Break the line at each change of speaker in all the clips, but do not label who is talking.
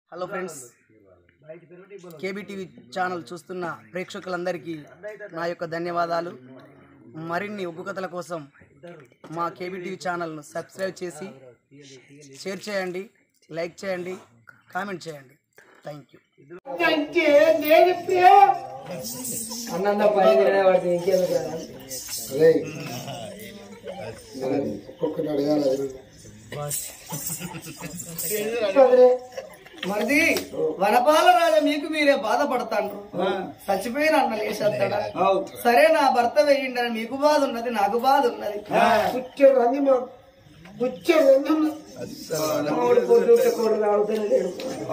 Hello friends కేబీటీవీ channel చూస్తున్న ప్రేక్షకులందరికీ నా యొక్క ధన్యవాదాలు మరిన్ని ఒగ్గు కథల కోసం మా కేబీటీవీ ఛానల్ను సబ్స్క్రైబ్ చేసి షేర్ చేయండి లైక్ చేయండి కామెంట్ చేయండి థ్యాంక్ యూ
అంటే నేను ఇప్పుడే
అన్నంద పని తినే వాడికి ఇంకేందుకు రా?
రేయ్, ఒక్కొక్కటి అడగాలి అది. సరే.
మరిది వనపాల రాజా మీకు మీరే బాధపడతాండ్రు చచ్చిపోయిన అన్న లేచేస్తాడా సరే నా భర్త వేయిండని మీకు బాధ ఉన్నది నాకు బాధ ఉన్నది
పుచ్చడు రంది మా పుచ్చడు రంది ఉన్న-
మామిడి పొద్దు ఉంటే కూరలు ఆడుతూనే లేడు.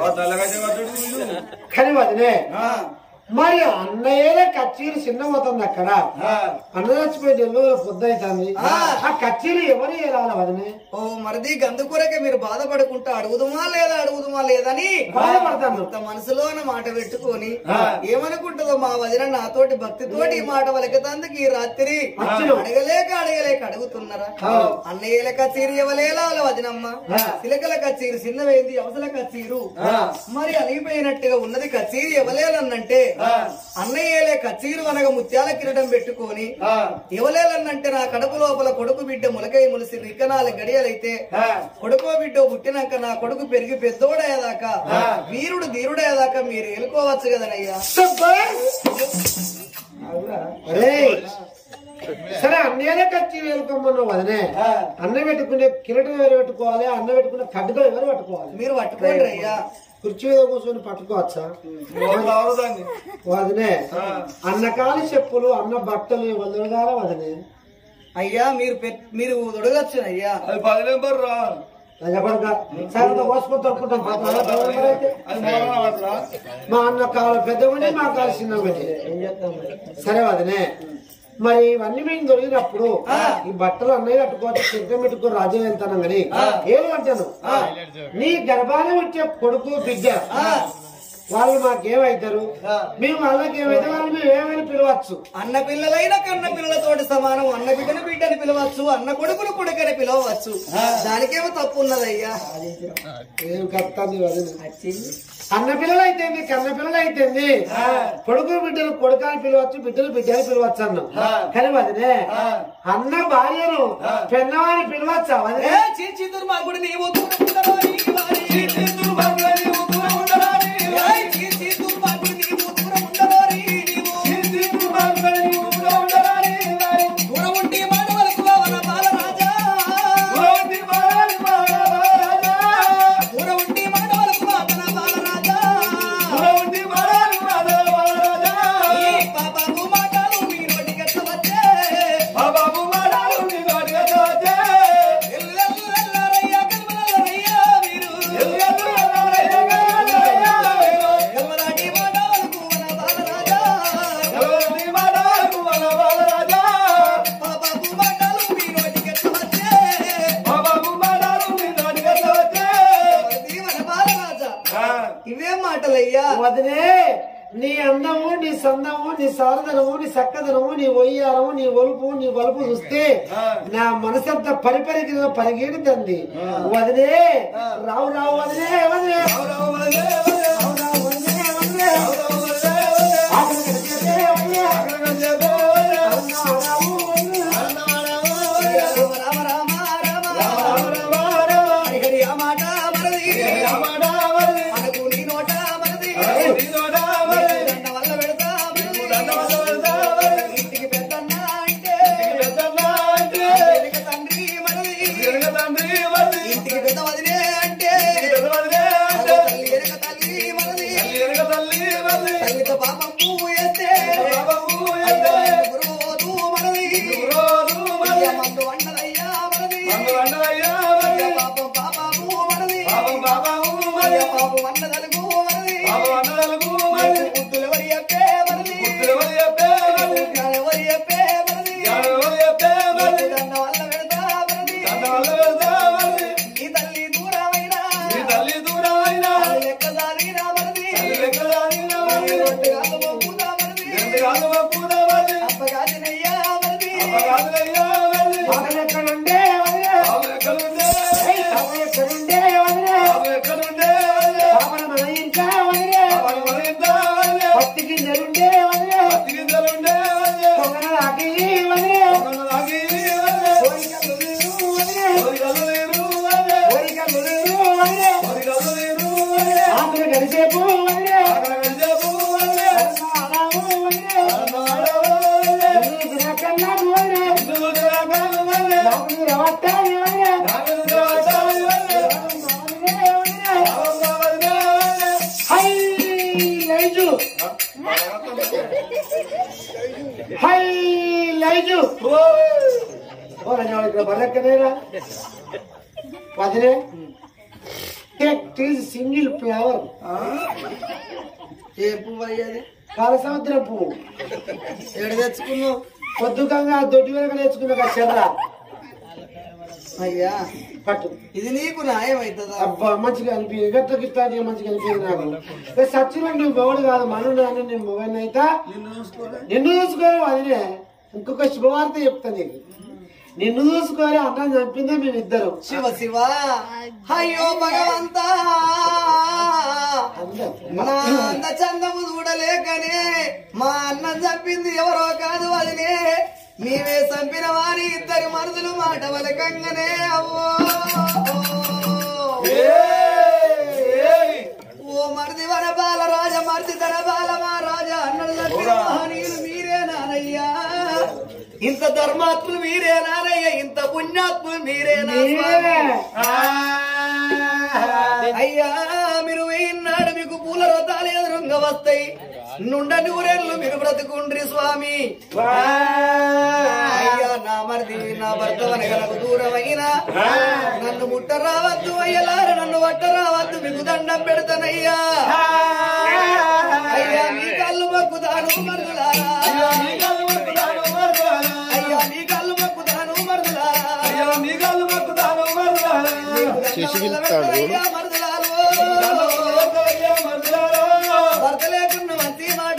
కానీ వదిలే మరి అన్నయ్యల కచ్చీలు చిన్న పోతుంది అక్కడ అన్న చచ్చిపోయి నెల్లూరు పొద్దు అవుతుంది ఆ కచ్చీలు ఎవరు వెళ్ళాలి వదిలే
ఓ మరిది గందుకూరకే మీరు బాధపడుకుంటా అడుగుదుమా లేదా అడుగుదుమా లేదని
బాధపడతాను
అంత మనసులోన మాట పెట్టుకొని ఏమనుకుంటుందో మా వదిన నాతోటి భక్తితోటి ఈ మాట వలకతందుకు ఈ రాత్రి అడగలేక అడగలేక అడుగుతున్నారా అన్నయ్యల కచేరి ఇవ్వలేలా వదినమ్మ సిలకల కచేరి చిన్నవేంది అవసల కచేరు మరి అలిగిపోయినట్టుగా ఉన్నది కచేరి ఇవ్వలేలన్నంటే అన్నయ్యలే కచేరు అనగా ముత్యాల కిరీటం పెట్టుకొని ఇవ్వలేలన్నంటే నా కడుపు లోపల కొడుకు బిడ్డ ములకై ములిసి రికనాల గడియలైతే కొడుకో బిడ్డ పుట్టినాక నా కొడుకు పెరిగి పెద్దోడయ్యేదాకా వీరుడు ధీరుడయ్యేదాకా మీరు ఎలుకోవచ్చు కదనయ్యా
రేయ్, సరే అన్నయ్యల కచ్చీలు వెళ్ళుకోమన్నావు వదినే అన్న పెట్టుకునే కిరీటం ఎవరు పెట్టుకోవాలి అన్న పెట్టుకునే ఖడ్గం ఎవరు పట్టుకోవాలి
మీరు పట్టుకోండి అయ్యా
కుర్చీ మీద కూర్చొని పట్టుకోవచ్చా వదినే అన్నకాలి చెప్పులు అన్న బట్టలు వదలగాల వదినే
అయ్యా మీరు పెట్- మీరు దొడగచ్చు అయ్యా
అది పది నెంబర్ రా
చెప్పడక సరే పోసుకొని తొడుకుంటాం
అది మోడల్ పడరా
మా అన్న కాలు పెద్దవని మా కాలు చిన్నవని
ఏం చేస్తాం మరి?
సరే వదినే మరి ఇవన్నీ మేము దొరికినప్పుడు ఈ బట్టలు అన్నయ్య కట్టుకోవచ్చు చిరకం పెట్టుకో రాజ్యం వెళ్తాను కానీ ఏం అంటాను నీ గర్భాన్ని వచ్చే కొడుకు బిడ్డ వాళ్ళు మాకేమైతారు మేము వాళ్ళకి ఏమైతే వాళ్ళు మేము ఏమైనా పిలవచ్చు
అన్న పిల్లలైన కన్న పిల్లలతోటి సమానం అన్న బిడ్డను బిడ్డని పిలవచ్చు అన్న కొడుకును కొడుకని పిలవచ్చు దానికేమో తప్పు ఉన్నదయ్యా
ఏం కత్తాంది వదిన
వచ్చింది
అన్న పిల్లలు అయితేంది కన్న పిల్లలు అయితేంది కొడుకు బిడ్డలు కొడుకాని పిలవచ్చు బిడ్డలు బిడ్డని పిలవచ్చు అన్నాం కానీ వదినే అన్న భార్యను పెన్నవాని పిలవచ్చా వదినే
ఏ చీచి దుర్మార్గుడు నీవు దూరం ఉండరాని వారి. ఏ చీచి దుర్మార్గుడు నీవు దూరం ఉండరాని నీవు. దూరం ఉండి మానవులకు వన బాలరాజా. దూరం ఉండి మానవులకు వన బాలరాజా. ఈ పాపపు మాటలు మీ నోటికెట్ల వచ్చే. ఎల్లెల్లెల్లరయ్య, కల్మలరయ్య మీరు. కల్మలాటి మానవులకు వన బాలరాజా. పాపపు మాటలు మీ నోటికెట్ల వచ్చే. ఇది వన బాలరాజా. ఇవేం మాటలయ్యా
వదినే నీ అందము నీ సందము నీ సారదనము నీ చక్కదనము నీ ఒయ్యారము నీ ఒలుపు నీ వలుపు చూస్తే నా మనసంతా పరిపరికి పరిగెడుతుంది వదినే రావు రావు వదినే వదినే రావు రావు వదినే వదినే ఆకలి కడిచేదే వదినే. అన్నా రావు వదినే.
రామ రామ రామ రామ హరిహరి ఆ మాట మనది మనకు నీ నోట మనది దండ వల్ల పెడతా మనది ఇంటికి పెద్దన్న అంటే వెనుక తండ్రి మనది ఇంటికి పెద్ద వదిలే అంటే అదో తల్లి వెనక తల్లి మనది తల్లితో పాపం పువ్వు వేస్తే గురువోదు మనది ఇయ్య మందు వండదయ్యా మనది ఇయ్య పాపం పాపము మనది ఇయ్య పాపం వండదలుగు మనది బుద్ధులు ఎవరి చెప్పే మనది జ్ఞానం ఎవరి చెప్పే మనది దండ వల్ల పెడతా మనది ఈ తల్లి దూరమైనా తల్లి లెక్క దానినా మనది ఒట్టుగా మోపుదా మనది అప్పగాదినయ్యా మనది
ఆకలి ఎక్కడుండే వదినే? ఏయ్, ఆకలి ఎక్కడుండే వదినే? పాపన మనయ్య గడిసేపు వదిలే నాడాము వదిలే నీకు రకల్లాము వదిలే నాకు నీ రవట్టాలు వదిలే హై లైజు హై లైజు ఓ రంజాడు ఇక్కడ బర్రెక్కనేరా వదిలే టెక్ ఈజ్ సింగిల్ ఫ్లవర్
ఏ పువ్వు అయ్యేది
కాలసముద్రం పువ్వు
ఎడ తెచ్చుకున్నావు
పొద్దుకంగా దొడ్డి వెనక నేర్చుకున్న చెర్ర
అయ్యా
పట్టు
ఇది నీకు న్యాయం అవుతుందా
అబ్బా మంచిగా అనిపి గట్ట గిట్ట అని మంచిగా అనిపించింది నాకు ఏ సచ్చిలో నువ్వు మొగడు కాదు మనుడు అని నేను మొగడిని అయితే నిన్ను చూసుకో అదినే ఇంకొక శుభవార్త చెప్తా నీకు నిన్ను చూసుకోవాలి అన్నం చంపిందే మేమిద్దరం
శివ శివ అయ్యో భగవంతా
అందరం.
నా అంద చందము చూడలేకనే మా అన్నం చంపింది ఎవరో కాదు వదినే నీవే చంపిన వారి ఇద్దరి మరుదులు మాట వలకంగానే అవ్వో ఓ మరిది వన బాల రాజ మరిది తన బాల మా రాజా అన్నలు చంపిన మహనీయులు మీరే నానయ్యా ఇంత ధర్మాత్ములు మీరే నానయ్య ఇంత పుణ్యాత్ములు మీరే నా స్వామి. అయ్యా మీరు వెయ్యిన్నాడు మీకు పూల రథాలు ఎదురుగా వస్తాయి నుండ నూరేళ్ళు మీరు బ్రతుకుండ్రి స్వామి అయ్యా నా మరిది నా భర్త వనగలకు దూరమైన నన్ను ముట్ట రావద్దు అయ్యలారు నన్ను వట్ట రావద్దు మీకు దండం పెడతానయ్యా అయ్యా మీ కళ్ళు మొక్కుతాను మరుదులారా అయ్యా మీ కళ్ళు మొక్కుతాను మరుదులారా చేసి భర్త లేకుండా మంచి మాట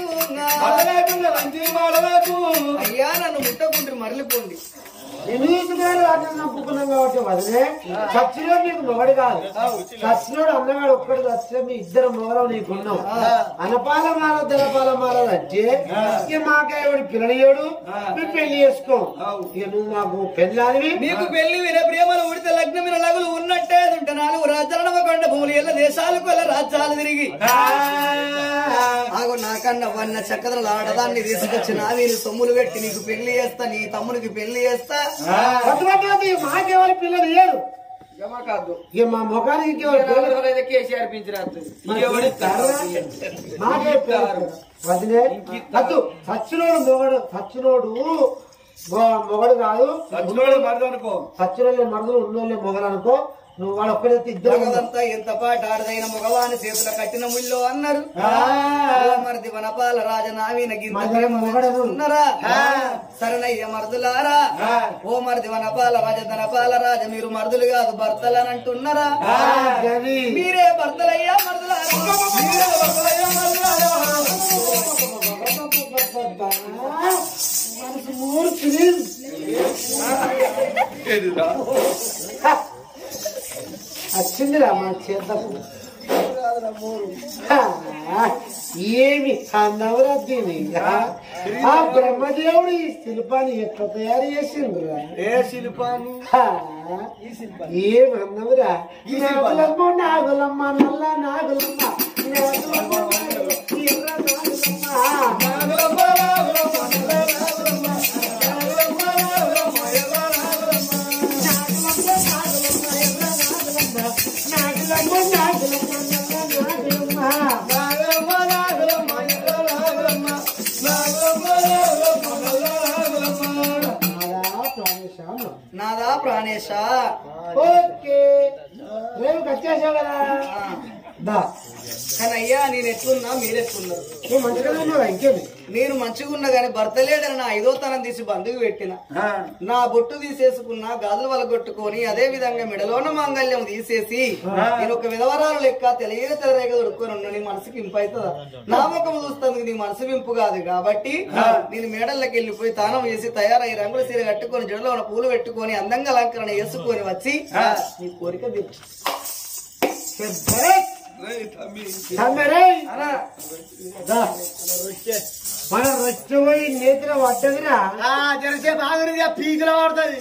నాకు అయ్యా నన్ను ముట్టకుండ్రి మరలిపోండి
నిన్ను చూసుకోవాలి అన్నం నమ్ముకున్నాం కాబట్టి వదిలే చచ్చిలో నీకు మొగడు కాదు చచ్చినోడు అన్నగాడు ఒక్కడు చచ్చిలో మీ ఇద్దరు మొగలం నీకున్నాం అనపాల మాల దళపాల మాల అంటే ఇక మాకేవాడు పిల్లనియోడు మేము పెళ్లి చేసుకో ఇక నువ్వు మాకు పెళ్ళానివి
నీకు పెళ్లి విన ప్రేమలు ఉడితే లగ్నమైన లగులు ఉన్నట్టే ఉంటే నాలుగు రాజ్యాల కొండ భూములు ఎల్ల దేశాలకు వెళ్ళ రాజ్యాలు తిరిగి ఆగు నాకన్నా వన్న చక్కదలు ఆడదాన్ని తీసుకొచ్చి నా వీని సొమ్ములు పెట్టి నీకు పెళ్లి చేస్తా నీ తమ్మునికి పెళ్లి చేస్తా
పట్టుబట్టి మాకేవాడు పిల్లలు ఇయ్యరు
కాదు
ఇక మా ముఖానికి ఇంకెవరు పిల్లలు
కేసీఆర్ పింఛరాత్తు
మాకే పిల్లలు. వదిలే అద్దు సచ్చినోడు మొగడు సచ్చినోడు మొ- మొగడు కాదు సచ్చినోళ్ళే మరదలు ఉన్నోళ్ళే మొగలు అనుకో నువ్వు వాడు ఒక్కడైతే ఇద్దరు ఉన్నారు.
భగవంతా ఎంత పాట ఆడదైన మగవాని చేతుల కట్టిన ముళ్ళు అన్నారు మరిది వనపాల రాజ నావీన గింత
మగ-
ప్రేమ
మొగడను.
ఉన్నారా సరణయ్య మరుదులారా ఓ మరిది వనపాల రాజ ధనపాల రాజ మీరు మరుదులు కాదు భర్తలు అని అంటున్నారా
ఆ, గవి.
మీరే భర్తలయ్యా మరుదులారా మీరే భర్తలయ్యా మరుదులారా
మనసు మూడు ఫిలిం వచ్చిందిరా మా చేతకు ఏమి అన్నవరా దీని ఆ బ్రహ్మదేవుడు ఈ శిల్పాన్ని ఎట్లా తయారు చేసిండ్రా
ఏ శిల్పాన్ని
ఏమన్నవరా నాగులమ్మ నాగులమ్మ నల్ల నాగులమ్మ నాగులమ్మ నాగులమ్మ, ఎర్ర నాగులమ్మ నాగులమ్మ నాగులమ్మ నల్ల నాగులమ్మ నాదా ప్రాణేశాను
నాదా ప్రాణేశ
ఓకే రేపు వచ్చేసావు కదా దా
కానీ అయ్యా నేను ఎట్లున్నా మీరు ఎట్లున్నారు
నువ్వు మంచిగానే ఉన్నావా ఇంకేమి
నేను మంచిగా ఉన్నా గానీ భర్త లేడని నా ఐదో తనం తీసి బంధుకు పెట్టిన నా బొట్టు తీసేసుకున్నా గాజులు వలగొట్టుకొని అదే విధంగా మెడలోన మాంగళ్యం తీసేసి నేను ఒక విధవరాలు లెక్క తెలియని తెలరేగ దొరుకుని ఉన్నా నీ మనసుకి ఇంపు అవుతుందా నా ముఖం చూస్తుంది నీ మనసు వింపు కాదు కాబట్టి నేను మేడల్లోకి వెళ్ళిపోయి తానం చేసి తయారై రంగుల సీర కట్టుకొని జడలో ఉన్న పూలు పెట్టుకొని అందంగా అలంకరణ వేసుకొని వచ్చి నీ కోరిక తీర్చు.
తమ్మెరే దా. మన రొచ్చబోయి నేత్ర పడ్డదిరా
జరసేపు ఆగురిగా పీకుల పడుతుంది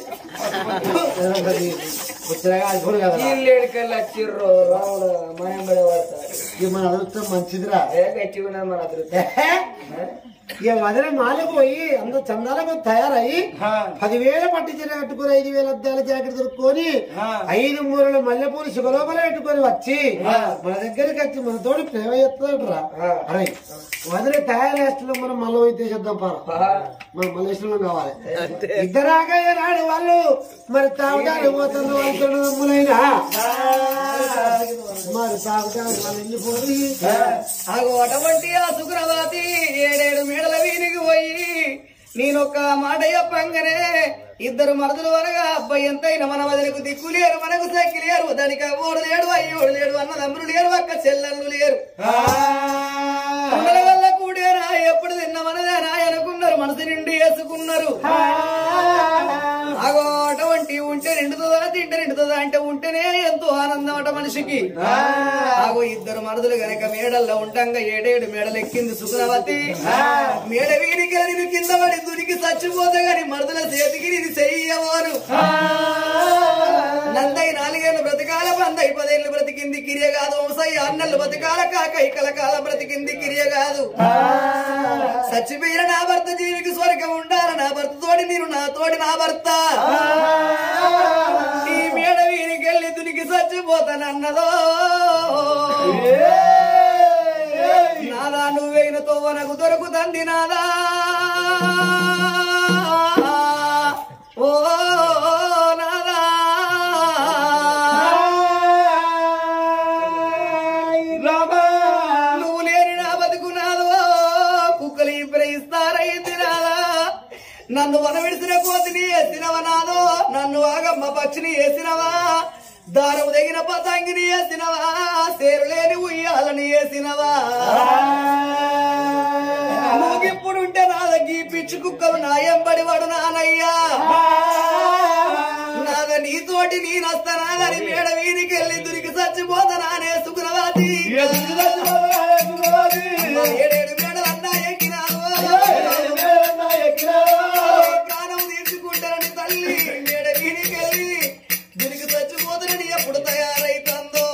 ఉత్తరగా అది కూడా కదా
ఇల్లేడికెళ్ళి వచ్చిర్రు రాముడు మయం పడే పడతాడు
ఇక మన అదృష్టం మంచిదిరా
ఏ గట్టిగా ఉన్నది మన అదృష్టం
ఏహే? ఇక వదిన మాలకు పోయి అందరు చందాలకు తయారయ్యి పదివేల పట్టు చీర కట్టుకుని ఐదు వేల అద్దాల జాకెట్ దొరుకుని ఐదు మూరలు మల్లెపూలు శుభలోపల పెట్టుకొని వచ్చి మన దగ్గరికి వచ్చి మనతోటి ప్రేమ చేస్తాడరా అరే వదిలే తయారేస్తులో మనం మళ్ళీ పోయి చేద్దాం పారా మనం మల్లేశ్వరం కావాలి ఇద్దరాగా రాడు వాళ్ళు మరి తాగుతాడు పోతున్న వాళ్ళతో నమ్ములైనా మరి తాగుతాడు వాళ్ళు వెళ్ళిపోయి
ఆగో అటువంటి ఆ సుగ్రవాతి ఏడేడు మేడల వీనికి పోయి నేనొక్క మాట చెప్పంగానే ఇద్దరు మరదలు అనగా అబ్బాయి ఎంతైనా మన వదలకు దిక్కు లేరు మనకు సక్కి లేరు దానికి ఓడు లేడు అయ్యోడు లేడు అన్న తమ్ముడు లేరు అక్క చెల్లెళ్ళు లేరు అన్నల వల్ల కూడేరా ఎప్పుడు తిన్నమనదేనా అనుకున్నారు మనసు నిండి వేసుకున్నారు ఆగో అటువంటి ఉంటే నిండుతుందా తింటే నిండుతుందా అంటే ఉంటేనే ఎంతో ఆనందం అట మనిషికి ఆగో ఇద్దరు మరదులు గనక మేడల్లో ఉండంగా ఏడేడు మేడలు ఎక్కింది సుగుణవతి మేడ వీరికి నేను కింద పడి దునికి చచ్చిపోతే గాని మరదల చేతికి ఇది చెయ్యవారు నందై నాలుగేళ్ళు బ్రతకాల పందై పదేళ్ళు బ్రతికింది కిరియ కాదు వంశయ్య అన్నలు బ్రతకాల కాక ఇకల కాలం బ్రతికింది కిరియ కాదు చచ్చిపోయిన నా భర్త జీవికి స్వర్గం ఉండాల నా భర్త తోడి నేను నా తోడి నా భర్త ఈ మేడ వీరికెళ్ళి దునికి చచ్చిపోతానన్నదో నాదా నువ్వైన తోవనకు దొరుకుతంది నాదా ఓ నాదా నువ్వు లేని నా బతుకున్నాదో కుక్కలు ఇప్పుడైస్తారైంది నాదా నన్ను వనవిడిసిన కోతిని వేసినవా నాదో నన్ను ఆగమ్మ పక్షిని వేసినవా దారం తగిన పతంగిని వేసినవా సేరు లేని ఉయ్యాలని వేసినవా నువ్వుగిప్పుడుంటే నా దగ్గర పిచ్చి కుక్కలు నా ఎంబడి వాడు నానయ్యా నాద నీతోటి నేనొస్తానాదని మేడ వీరికి దొరికి చచ్చిపోతానానే సుగుణవాతి ఏడేడు మేడలు అన్నా ఎక్కినాను ప్రాణం తీసుకుంటానని తల్లి మేడ వీరికి దీనికి చచ్చిపోతానని ఎప్పుడు తయారైతుందో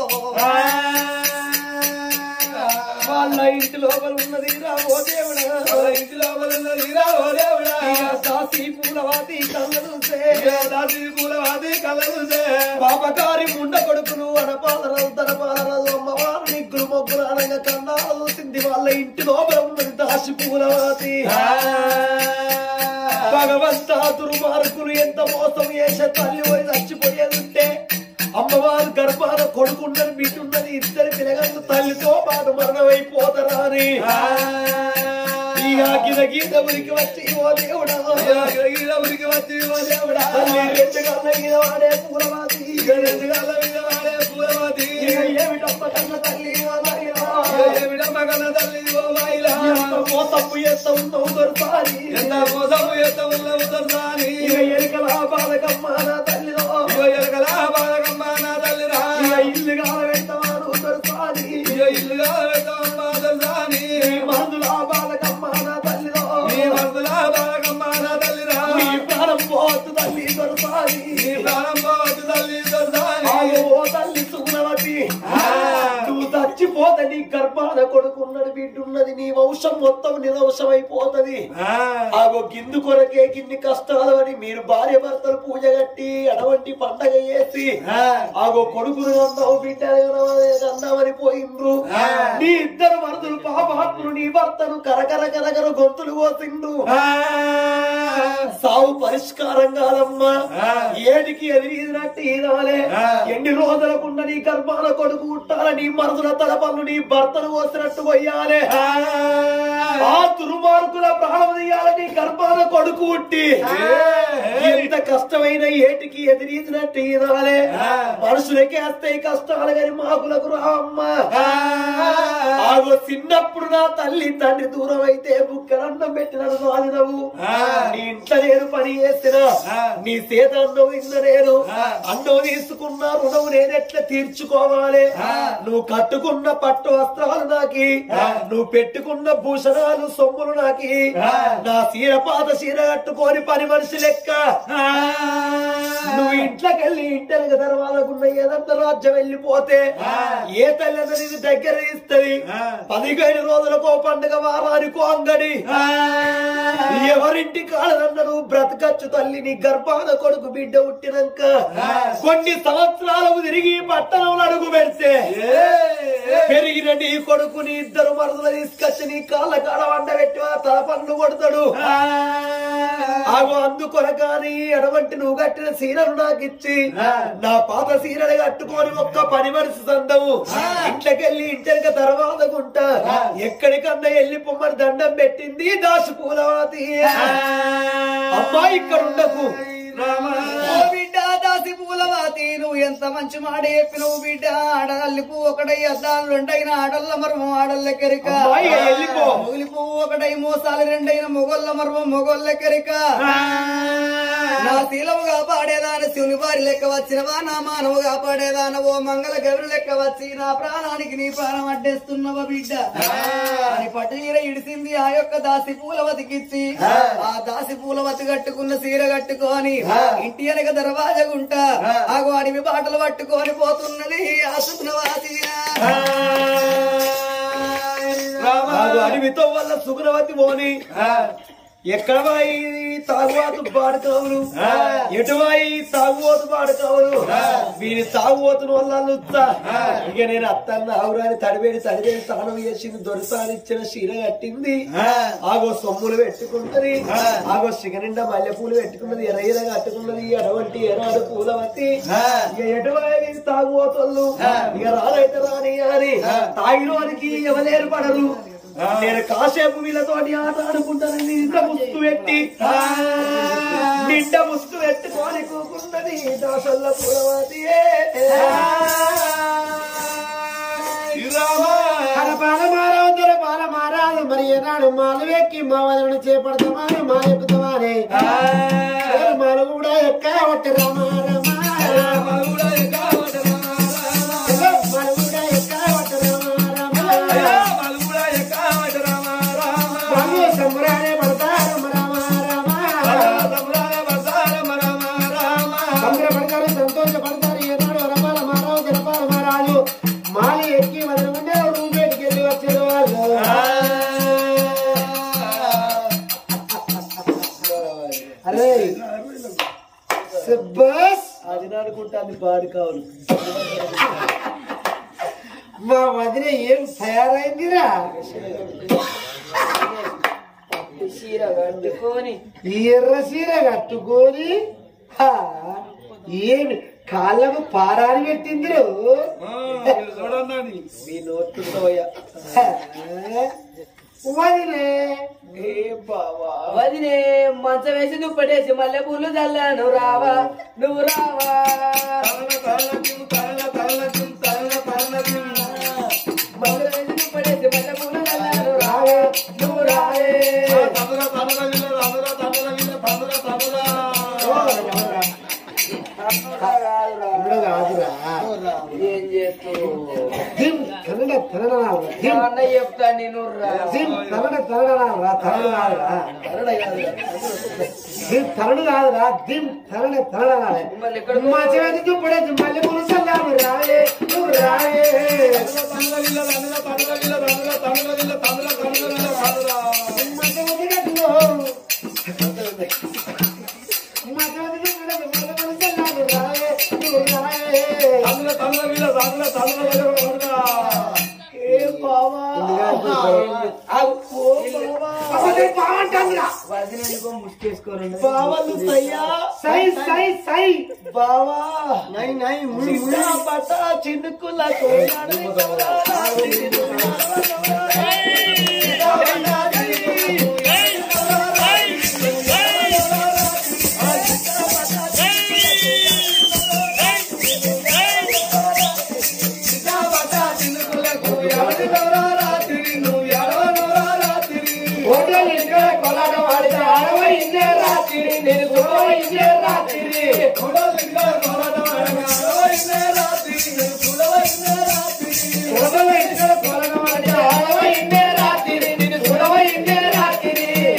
వాళ్ళ ఇంటి లోపల ఉన్నది రా ఓ దేవుడా వాళ్ళ ఇంటి లోపల ఉన్నది రా ఓ దేవుడా దాసి పూలవాతి కళ్ళ చూసే దాసి పూలవాతి కళ్ళ చూసే పాపకారి ముండ కొడుకులు అనపాలరాలు తనపాలరాలు అమ్మవారు నిగ్గులు మొగ్గులు అనగా కన్నాలు చూసింది వాళ్ళ ఇంటి లోపల ఉన్నది దాసి పూలవాతి భగవంతా దుర్మార్గులు ఎంత మోసం చేసే తల్లి పోయి చచ్చిపోయేది ఉంటే అమ్మవారు గర్భాన కొడుకున్నది బిడ్డున్నది ఇద్దరు తిరగదు తల్లితో పాటు మరణమైపోతారా అని ఈ ఆకిన గీత ఉరికి వచ్చి ఓ దేవుడా గీత ఉరికి వచ్చి ఓ దేవుడా తల్లి రెండు గల్ల మీద వాడే పూలవాది రెండు గల్ల మీద వాడే పూలవాది ఏమిటమ్మ కన్న తల్లి ఓ నాయనా. ఏమిటమ్మ కన్న తల్లి ఓ నాయనా. ఎంత మోసపు ఎంత ఉన్నావు దొరసారి ఎంత మోసపు ఎంత ఉన్నావు దొరసారి ఎరుకల బాలకమ్మ నా తల్లిలో ఎరుకల బాలకమ్మ నా తల్లిరా ఇల్లు కాలబెట్టవారు దొరసారి ఇల్లు కాలబెట్టవమ్మ దొరసారి మందుల బాలకమ్మ నా తల్లిలో మందుల బాలకమ్మ నా తల్లిరా నీ ప్రాణం పోతు తల్లి దొరసారి నీ ప్రాణం పోతు తల్లి దొరసారి ఓ తల్లి సుగుణవతి నువ్వు చచ్చిపోతే నీ గర్భాన కొడుకున్నది బిడ్డున్నది నీ వంశం మొత్తం నిర్వంశమైపోతది ఆగో గిన్ను కొరకే గిన్ని కష్టాలు అని మీరు భార్య భర్తలు పూజ కట్టి అటువంటి పండగ చేసి ఆగో కొడుకును అన్నావు బిడ్డ అన్నామని పోయిండ్రు నీ ఇద్దరు వరదలు పాపాత్ములు నీ భర్తను కరకర కరకర గొంతులు కోసిండ్రు సావు పరిష్కారం కాదమ్మా ఏడికి ఎదిరినట్టు ఈనాలే ఎన్ని రోజులకున్న నీ గర్భాల కొడుకు ఉంటాల నీ మరదుల తలపళ్ళు నీ భర్తను కోసినట్టు పోయాలే ఆ దుర్మార్గుల ప్రాణం తీయాలని గర్భాల కొడుకు ఉట్టి ఎంత కష్టమైన ఏటికి ఎదిరించినట్టు ఈనాలే మనుషులకే వస్తాయి కష్టాలు కానీ మాకులకు రామ్మా ఆ ఆగో చిన్నప్పుడు నా తల్లి తండ్రి దూరం అయితే బుక్కలన్నం పెట్టిన సాధినవు నీ ఇంట్లో నేను పని చేసిన నీ చేత అన్నం ఇన్న నేను అన్నం తీసుకున్న రుణం నేను ఎట్లా తీర్చుకోవాలి నువ్వు కట్టుకున్న పట్టు వస్త్రాలు నాకి నువ్వు పెట్టుకున్న భూషణాలు సొమ్ములు నాకి నా సీర పాత సీర కట్టుకొని పని మనిషి లెక్క నువ్వు ఇంట్లోకెళ్ళి ఇంటెనక తర్వాతకున్న ఏదన్నా రాజ్యం వెళ్ళిపోతే ఏ తల్లి నిన్ను దగ్గర ఇస్తుంది పదిహేను రోజులకో పండుగ వారానికో అంగడి ఎవరింటి కాడనన్నాడు బ్రతకచ్చు తల్లి నీ గర్భాన కొడుకు బిడ్డ పుట్టినాక కొన్ని సంవత్సరాలకు తిరిగి పట్టణంలో అడుగు పెడితే పెరిగిన నీ కొడుకుని ఇద్దరు మరదలు తీసుకొచ్చి నీ కాళ్ళ కాడ వండ పెట్టి ఆ తల పన్ను కొడతాడు ఆగో అందుకొనగాని ఎడవంటి నువ్వు కట్టిన సీరలు నాకు ఇచ్చి నా పాత సీరలు కట్టుకొని ఒక్క పని మనిషి సందవు ఇంట్లోకెళ్ళి ఇంటెనక తర్వాత గుంటా ఎక్కడికన్నా వెళ్ళి పొమ్మని దండం పెట్టింది దాసు పూలవాతి అమ్మాయి ఇక్కడ ఉండకు
ఓ బిడ్డ దాసి పూలవాతి నువ్వు ఎంత మంచి మాట చెప్పినవు బిడ్డ ఆడల్లి పువ్వు ఒకటై అద్దాలు రెండైన ఆడల్ల మర్మం ఆడల్ల కెరిక
అమ్మాయి, వెళ్ళిపో.
మొగిలి పువ్వు ఒకటై మోసాలు రెండైన మొగోళ్ళ మర్మం మొగోళ్ళ కెరిక నా శీలము కాపాడేదాన శివుని వారి లెక్క వచ్చినవా నా మానవు కాపాడేదాన ఓ మంగళ గౌరి లెక్క వచ్చి నా ప్రాణానికి నీ ప్రాణం అడ్డేస్తున్నవా బిడ్డ అని పట్టు చీర ఇడిసింది ఆ యొక్క దాసి పూలవతికిచ్చి ఆ దాసి పూలవతి కట్టుకున్న సీర కట్టుకొని ఇంటి వెనక దర్వాజగుంట ఆగు అడివి బాటలు పట్టుకొని పోతున్నది ఆ సుప్నవాసి
ఆగు అడవితో వల్ల సుగుణవతి పోని ఎక్కడ వాయి తాగువాతు పాడుకోవులు ఎటువాయి తాగుబోతు పాడుకోవులు వీని తాగుబోతుని వల్ల లుత్తా ఇక నేను అత్తన్న ఆవురాని తడివేడి తడివేడి స్నానం చేసింది దొరసాని ఇచ్చిన చీర కట్టింది ఆగో సొమ్ములు పెట్టుకుంటది ఆగో సిగనిండా మల్లెపూలు పెట్టుకున్నది ఎర్ర ఎర్ర కట్టుకున్నది ఎడవంటి ఎరాడు పూలవతి ఇక ఎటువాయి తాగుబోతులు ఇక రాలైతే రాని అని తాగినోనికి ఎవలేరు పడరు నేను కాసేపు వీళ్ళతోటి ఆట ఆడుకుంటాను నిండా ముస్తు పెట్టి నిండా ముస్తు పెట్టుకొని కూకున్నది దాసల్ల పూలవాతి
పాల మారావు తెర పాల మారాదు మరి ఏనాడు మాలు ఎక్కి మా వదలను చేపడతామని మా ఎక్కుతామని మాలు కూడా ఎక్క వట్టి రామా మాలు కూడా ఎక్క వట్టి రామా స్వామి సంబరాలే పడతారు రామ రామ సంబరపడతారు సంతోషపడతారు ఏనాడు రమాల మారావు తెరపాల మారాలు మాలి ఎక్కి వదలమంటే రూమ్ బయటికి వెళ్ళి వచ్చేది వాళ్ళు అరే సుబ్బస్
అది అనుకుంటాను పాడు కావాలి
మా వదిన ఏం తయారైందిరా
చీర కట్టుకొని
ఈ ఎర్ర చీర కట్టుకొని హా, ఏమి కాళ్ళకు పారాని పెట్టింది
చూడండి
మీ నోట్లుతోయ
వదిలే
ఏ బావా
వదినే మంచం వేసి దుప్పటేసి మల్లె పూలు చల్లాను రావా నువ్వు రావా మంచం వేసి దుప్పటేసి మల్లె పూలు చల్లాను రావా నువ్వు రావే
ఇప్పుడు కాదురా
ఏం చేస్తావు
దిం కన్నడ తనడా దిం
అన్న చెప్తా నేను రా
దిం కన్నడ తనడా రా తనడు కాదురా దిం తనడు కాదురా దిం తనడ తనడా
మళ్ళీ ఎక్కడ
మా చేతి దుప్పడే మళ్ళీ పులుసల్లాము రాయే నువ్వు రాయే
వదిన ఎందుకో ముసుకేసుకోరండి
బావలు తయ్యా
సై సై సై
బావా చిన్న బట్ట చినుకుల రాత్రి
కోడల ఇంటికాడ కోలనవాడ ఆడవైందే రాత్రి నిన్ను చూడవైందే రాత్రి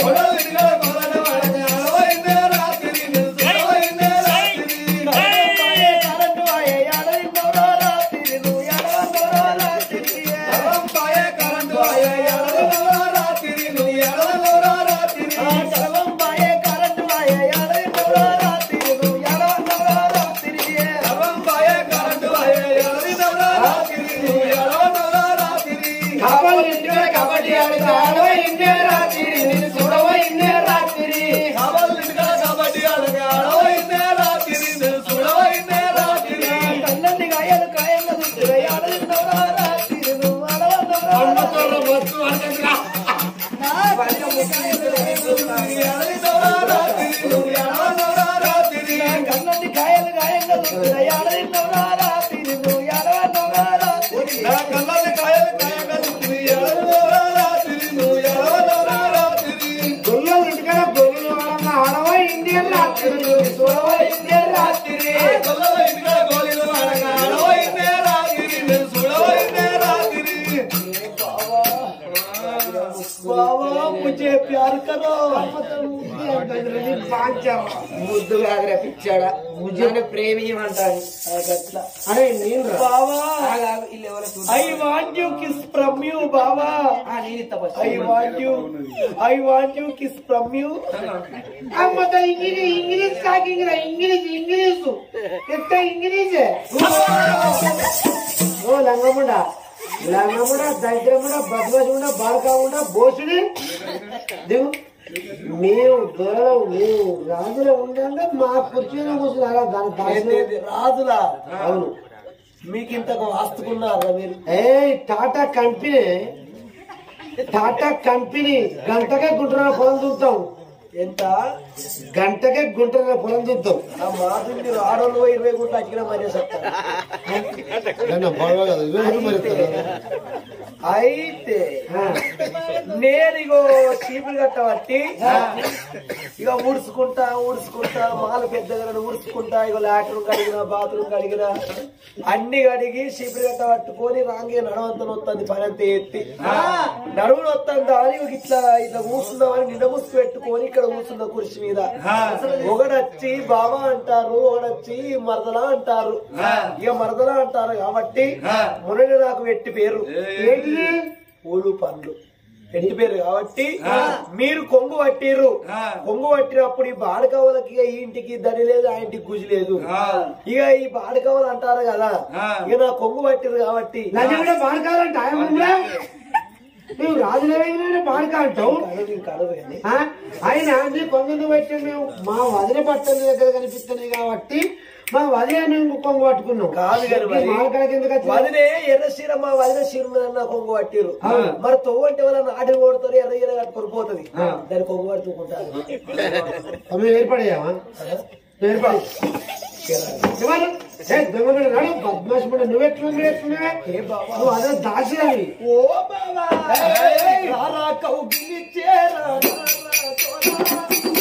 కబడ్డీ ఇంటికాడ కబడ్డీ ఆడితే ఆడవైందే రాత్రి నిన్ను చూడవైందే రాత్రి అమ్మతోడ మస్తు అంటరా గొల్లల ఇంటికాడ గొల్లల వాడమ్మ ఆడవైందే రాత్రి నిన్ను చూడవైందే రాత్రి
बाबा मुझे प्यार करो
ముద్దు కాదురా పిచ్చాడా ముద్దుని ప్రేమియమంటాను అట్లా
అరే నేను రా.
बाबा
ఆగాగు, ఇల్లు ఎవరో చూడు.
I want you kiss from you, Baba.
ఆ, నేను ఇత్త first.
I want you. I want you kiss from you.
అమ్మతో ఇంగ్లీష్ ఇంగ్లీష్ కాకింగ్రా ఇంగ్లీష్ ఇంగ్లీష్ ఎట్ట ఇంగ్లీష్ ఓ లంగముండ లంగముండ దరిద్రముండ బద్మజుండ బాలకాముండ బోసుడి దిగు మేము దొరలు మేము రాజులో ఉండగా మా కుర్చీలో కూర్చున్నారా దాని దాని
ఏంది రాజులా
అవును
మీకు ఇంతకు ఆస్తుకున్నారా మీరు
ఏ టాటా కంపెనీ టాటా కంపెనీ గంటకే గుంటూరు పొలం చూస్తాం
ఎంత
గంటకే గుంటూరు పొలం చూస్తాం
ఆ మాట మీరు ఆడోళ్ళు ఇరవై గుంట అచ్చినా మరీ చెప్తారు అయితే నేను ఇగో చీపులు కట్టబట్టి ఇక ఊడ్చుకుంటా ఊడ్చుకుంటా మాలు పెద్దగా ఊడ్చుకుంటా ఇగో లాట్రూమ్ కడిగిన బాత్రూమ్ కడిగిన అన్ని కడిగి చీపులు కట్ట పట్టుకొని రాంగే నడవంతా వస్తుంది పని అంతా ఎత్తి నడువులు వస్తుందా అని ఇగో ఇట్లా ఇట్లా కూర్చుందామని నిండ ముసుగు పెట్టుకొని ఇక్కడ కూర్చున్న కుర్చీ మీద ఒకడొచ్చి బావ అంటారు ఒకడొచ్చి మరదలా అంటారు ఇక మరదలా అంటారు కాబట్టి మురళి నాకు ఎట్టి పేరు
ఏంటిది
పూలు పండ్లు ఎట్టి పేరు కాబట్టి మీరు కొంగు పట్టిర్రు కొంగు పట్టినప్పుడు ఈ బాడకవులకి ఇక ఈ ఇంటికి దడి లేదు ఆ ఇంటికి గుజి లేదు ఇక ఈ బాడకవులు అంటారు కదా ఇక నా కొంగు పట్టిరు కాబట్టి
నన్ను కూడా బాడకాలంట ఆయన ఉందా? నువ్వు రాజులైన బాడక అంటావు
కలదు కలదు కానీ
ఆ? ఆయన నీ కొంగను పెట్టి మేము మా వదిన బట్టల దగ్గర కనిపిస్తున్నాయి కాబట్టి మా వదిన మేము కొంగు పట్టుకున్నాం
కాదు కానీ మరి.
బాడకాలకి ఎందుకు వచ్చింది?
వదినే ఎర్ర చీర మా వదిన చీర మీద కొంగు పట్టిరు మరి తొవ్వు అంటే వాళ్ళ నాటి కొడుతారు ఎర్ర ఎర్ర కట్టుకొని పోతుంది దాన్ని కొంగు పట్టుకుంటారు
మేము ఏర్పడేయామా ఏర్పడి ఎవరు? ఏ, దొంగలు నడు బద్మాష్ నువ్వెట్లు నువ్వెట్లున్నావే నువ్వు అదే దాచినవి
ఓ బాబా రారా కౌగిలి చేరా రారా తోరా.